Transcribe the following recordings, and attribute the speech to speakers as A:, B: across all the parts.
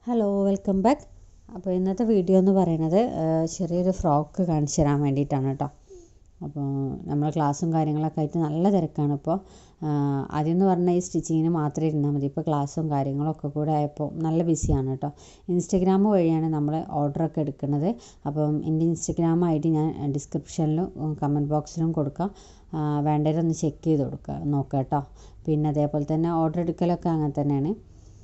A: hello welcome back അപ്പോൾ ഇന്നത്തെ video എന്ന് പറയുന്നത് ചെറിയൊരു ഫ്രോക്ക് കാണിച്ചു തരാൻ വേണ്ടിയിട്ടാണ് കേട്ടോ അപ്പോൾ നമ്മൾ ക്ലാസ്സും കാര്യങ്ങളൊക്കെ ആയിട്ട് നല്ല തിരക്കാണ് ഇപ്പോൾ ആദ്യം എന്ന് പറഞ്ഞാൽ ഈ സ്റ്റിച്ചിങ്ങിന് മാത്രമേ ഇരുന്നാൽ മതി ഇപ്പോൾ ക്ലാസ്സും കാര്യങ്ങളൊക്കെ കൂടെ ആയപ്പോൾ നല്ല ബിസിയാണ് കേട്ടോ ഇൻസ്റ്റഗ്രാം വഴിയാണ് നമ്മൾ ഓർഡറൊക്കെ എടുക്കുന്നത് അപ്പം എൻ്റെ ഇൻസ്റ്റഗ്രാം ഐ ഡി ഞാൻ ഡിസ്ക്രിപ്ഷനിലും കമൻറ്റ് ബോക്സിലും കൊടുക്കാം വേണ്ടവരൊന്ന് ചെക്ക് ചെയ്ത് കൊടുക്കുക നോക്കുക കേട്ടോ പിന്നെ അതേപോലെ തന്നെ ഓർഡർ എടുക്കലൊക്കെ അങ്ങനെ തന്നെയാണ്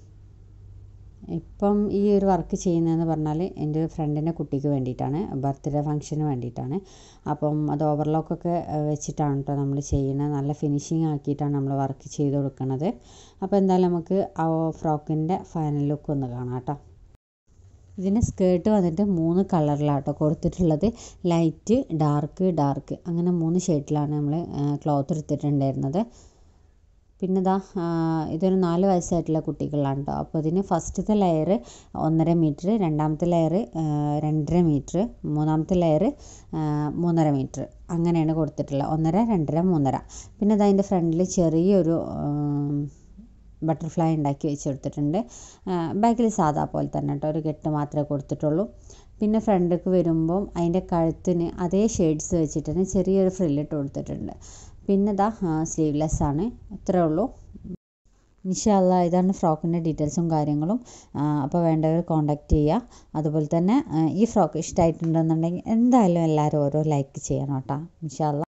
A: ഇപ്പം ഈ ഒരു വർക്ക് ചെയ്യുന്നതെന്ന് പറഞ്ഞാൽ എൻ്റെ ഒരു ഫ്രണ്ടിൻ്റെ കുട്ടിക്ക് വേണ്ടിയിട്ടാണ് ബർത്ത്ഡേ ഫംഗ്ഷന് വേണ്ടിയിട്ടാണ് അപ്പം അത് ഓവർലോക്കൊക്കെ വെച്ചിട്ടാണ് കേട്ടോ നമ്മൾ ചെയ്യുന്നത് നല്ല ഫിനിഷിങ് ആക്കിയിട്ടാണ് നമ്മൾ വർക്ക് ചെയ്ത് കൊടുക്കുന്നത് അപ്പോൾ എന്തായാലും നമുക്ക് ആ ഫ്രോക്കിൻ്റെ ഫൈനൽ ലുക്ക് ഒന്ന് കാണാം കേട്ടോ ഇതിന് സ്കേർട്ട് വന്നിട്ട് മൂന്ന് കളറിലാട്ടോ കൊടുത്തിട്ടുള്ളത് ലൈറ്റ് ഡാർക്ക് ഡാർക്ക് അങ്ങനെ മൂന്ന് ഷെയ്ഡിലാണ് നമ്മൾ ക്ലോത്ത് എടുത്തിട്ടുണ്ടായിരുന്നത് പിന്നെ ഇതാ ഇതൊരു നാല് വയസ്സായിട്ടുള്ള കുട്ടികളാണ് കേട്ടോ അപ്പോൾ ഇതിന് ഫസ്റ്റത്തെ ലെയർ ഒന്നര മീറ്റർ രണ്ടാമത്തെ ലെയർ രണ്ടര മീറ്റർ മൂന്നാമത്തെ ലെയർ മൂന്നര മീറ്റർ അങ്ങനെയാണ് കൊടുത്തിട്ടുള്ളത് ഒന്നര രണ്ടര മൂന്നര പിന്നെ ഇത് അതിൻ്റെ ഫ്രണ്ടിൽ ചെറിയൊരു ബട്ടർഫ്ലൈ ഉണ്ടാക്കി വെച്ചെടുത്തിട്ടുണ്ട് ബാക്കിൽ സാധാ പോലെ തന്നെ കേട്ടോ ഒരു കെട്ട് മാത്രമേ കൊടുത്തിട്ടുള്ളൂ പിന്നെ ഫ്രണ്ടിലേക്ക് വരുമ്പം അതിൻ്റെ കഴുത്തിന് അതേ ഷെയ്ഡ്സ് വെച്ചിട്ട് തന്നെ ചെറിയൊരു ഫ്രില്ലിട്ട് കൊടുത്തിട്ടുണ്ട് പിന്നെ ഇതാ സ്ലീവ്ലെസ് ആണ് ഇത്രേ ഉള്ളൂ ഇൻഷാല്ല ഇതാണ് ഫ്രോക്കിൻ്റെ ഡീറ്റെയിൽസും കാര്യങ്ങളും അപ്പോൾ വേണ്ടവർ കോൺടാക്റ്റ് ചെയ്യുക അതുപോലെ തന്നെ ഈ ഫ്രോക്ക് ഇഷ്ടമായിട്ടുണ്ടെന്നുണ്ടെങ്കിൽ എന്തായാലും എല്ലാവരും ഓരോ ലൈക്ക് ചെയ്യണം കേട്ടോ ഇൻഷാല്ല